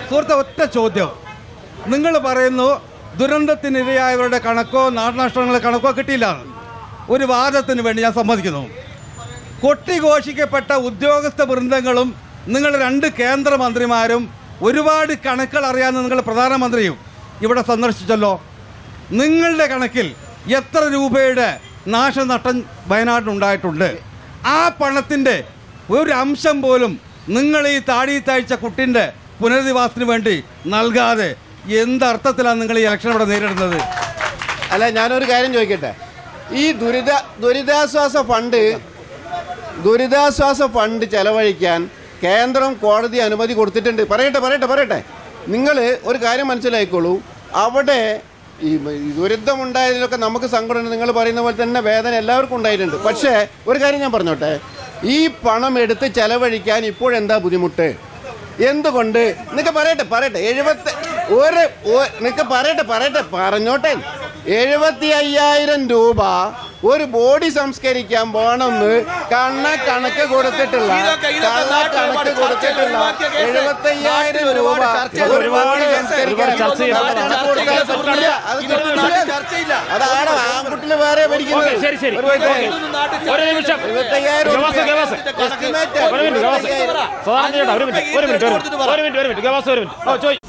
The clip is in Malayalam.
സുഹൃത്തെ ഒറ്റ ചോദ്യം നിങ്ങൾ പറയുന്നു ദുരന്തത്തിനിരയായവരുടെ കണക്കോ നാശനഷ്ടങ്ങളുടെ കണക്കോ കിട്ടിയില്ല ഒരു വാദത്തിന് വേണ്ടി ഞാൻ സമ്മതിക്കുന്നു കൊട്ടിഘോഷിക്കപ്പെട്ട ഉദ്യോഗസ്ഥ വൃന്ദങ്ങളും നിങ്ങൾ രണ്ട് കേന്ദ്രമന്ത്രിമാരും ഒരുപാട് കണക്കുകൾ അറിയാവുന്ന നിങ്ങൾ പ്രധാനമന്ത്രിയും ഇവിടെ സന്ദർശിച്ചല്ലോ നിങ്ങളുടെ കണക്കിൽ എത്ര രൂപയുടെ നാശനഷ്ടം വയനാട്ടിനുണ്ടായിട്ടുണ്ട് ആ പണത്തിൻ്റെ ഒരു അംശം പോലും നിങ്ങൾ ഈ താടി താഴ്ച കുട്ടിൻ്റെ പുനരധിവാസത്തിന് വേണ്ടി നൽകാതെ എന്തർത്ഥത്തിലാണ് നിങ്ങൾ ഈ ഇലക്ഷൻ ഇവിടെ നേരിടുന്നത് അല്ല ഞാനൊരു കാര്യം ചോദിക്കട്ടെ ഈ ദുരിത ദുരിതാശ്വാസ ഫണ്ട് ദുരിതാശ്വാസ ഫണ്ട് ചെലവഴിക്കാൻ കേന്ദ്രം കോടതി അനുമതി കൊടുത്തിട്ടുണ്ട് പറയട്ടെ പറയട്ടെ പറയട്ടെ നിങ്ങൾ ഒരു കാര്യം മനസ്സിലായിക്കോളൂ അവിടെ ഈ ഈ ദുരിതമുണ്ടായതിലൊക്കെ നമുക്ക് സങ്കടമുണ്ട് നിങ്ങൾ പറയുന്ന പോലെ തന്നെ വേദന എല്ലാവർക്കും ഉണ്ടായിട്ടുണ്ട് പക്ഷേ ഒരു കാര്യം ഞാൻ പറഞ്ഞോട്ടെ ഈ പണം എടുത്ത് ചെലവഴിക്കാൻ ഇപ്പോഴെന്താ ബുദ്ധിമുട്ട് എന്തുകൊണ്ട് നിനക്ക് പറയട്ടെ പറയട്ടെ എഴുപത്തി ഒരു നിനക്ക് പറയട്ടെ പറയട്ടെ പറഞ്ഞോട്ടെ എഴുപത്തി അയ്യായിരം രൂപ ഒരു ബോഡി സംസ്കരിക്കാൻ പോണെന്ന് കണ്ണ കണക്ക് കൊടുത്തിട്ടുള്ള കള്ള കണക്ക് കൊടുത്തിട്ടുള്ള എഴുപത്തി അയ്യായിരം രൂപ ഒരു ബോഡി സംസ്കരിക്കാൻ ചർച്ച ചെയ്യാം. കണക്ക് കൊടുത്താൽ പറ്റില്ല. അത് കിട്ടില്ല. അതാണ് ആൺകുട്ടികൾ വേറെ ഭരിക്കുന്നത് ഓക്കേ, ശരി, ശരി. ഒരു മിനിറ്റ്. ഒരു നിമിഷം എഴുപത്തയ്യായിരം ഗവാസ്, ഗവാസ്. എസ്റ്റിമേറ്റ് ഒരു മിനിറ്റ് ഗവാസ് എഴുപത്തയ്യായിരം. സാധാരണ ചേട്ടാ ഒരു മിനിറ്റ് ഒരു മിനിറ്റ് ഒരു മിനിറ്റ് ഒരു മിനിറ്റ് ഒരു മിനിറ്റ് ഗവാസ് ഒരു മിനിറ്റ് ഓ ചോയ്